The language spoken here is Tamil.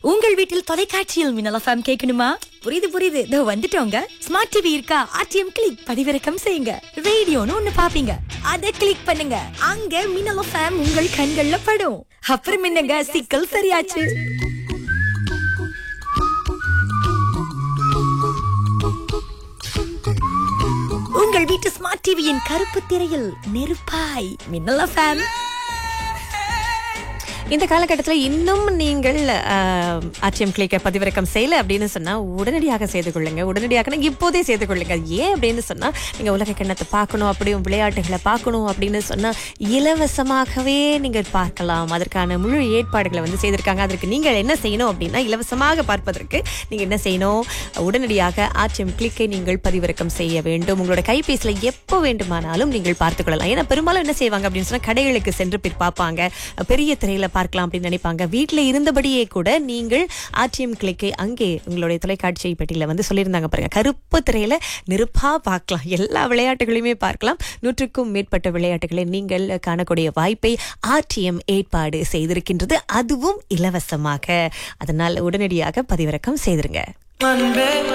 உங்கள் வீட்டில் தொலைக்காட்சியில் மின்னல் எஃப்எம் கேட்கணுமா புரியுது புரியுது இதோ வந்துட்டோங்க ஸ்மார்ட் டிவி இருக்கா ஆர்டிஎம் கிளிக் பதிவிறக்கம் செய்யுங்க ரேடியோன்னு ஒண்ணு பாப்பீங்க அத கிளிக் பண்ணுங்க அங்க மின்னல் எஃப்எம் உங்கள் கண்கள்ல படும் அப்புறம் என்னங்க சிக்கல் சரியாச்சு உங்கள் வீட்டு ஸ்மார்ட் டிவியின் கருப்பு திரையில் நெருப்பாய் மின்னல் எஃப்எம் இந்த காலகட்டத்தில் இன்னும் நீங்கள் ஆர்டிஎம் கிளிக்கை பதிவிறக்கம் செய்யல அப்படின்னு சொன்னா உடனடியாக செய்து கொள்ளுங்க உடனடியாக இப்போதே செய்து கொள்ளுங்க ஏன் அப்படின்னு சொன்னா நீங்க உலக கிண்ணத்தை பார்க்கணும் அப்படியும் விளையாட்டுகளை பார்க்கணும் அப்படின்னு சொன்னா இலவசமாகவே நீங்கள் பார்க்கலாம் அதற்கான முழு ஏற்பாடுகளை வந்து செய்திருக்காங்க அதற்கு நீங்கள் என்ன செய்யணும் அப்படின்னா இலவசமாக பார்ப்பதற்கு நீங்க என்ன செய்யணும் உடனடியாக ஆர்டிஎம் கிளிக்கை நீங்கள் பதிவிறக்கம் செய்ய வேண்டும் உங்களோட கைபேசியில் எப்போ வேண்டுமானாலும் நீங்கள் பார்த்துக் கொள்ளலாம் ஏன்னா பெரும்பாலும் என்ன செய்வாங்க அப்படின்னு சொன்னா கடைகளுக்கு சென்று பிற் பார்ப்பாங்க பெரிய திரையில பார்க்கலாம் அப்படின்னு நினைப்பாங்க வீட்டில் இருந்தபடியே கூட நீங்கள் ஆர்டிஎம் கிளிக்கை அங்கே உங்களுடைய தொலைக்காட்சி பெட்டியில வந்து சொல்லியிருந்தாங்க பாருங்க கருப்பு திரையில நெருப்பா பார்க்கலாம் எல்லா விளையாட்டுகளையுமே பார்க்கலாம் நூற்றுக்கும் மேற்பட்ட விளையாட்டுகளை நீங்கள் காணக்கூடிய வாய்ப்பை ஆர்டிஎம் ஏற்பாடு செய்திருக்கின்றது அதுவும் இலவசமாக அதனால் உடனடியாக பதிவிறக்கம் செய்திருங்க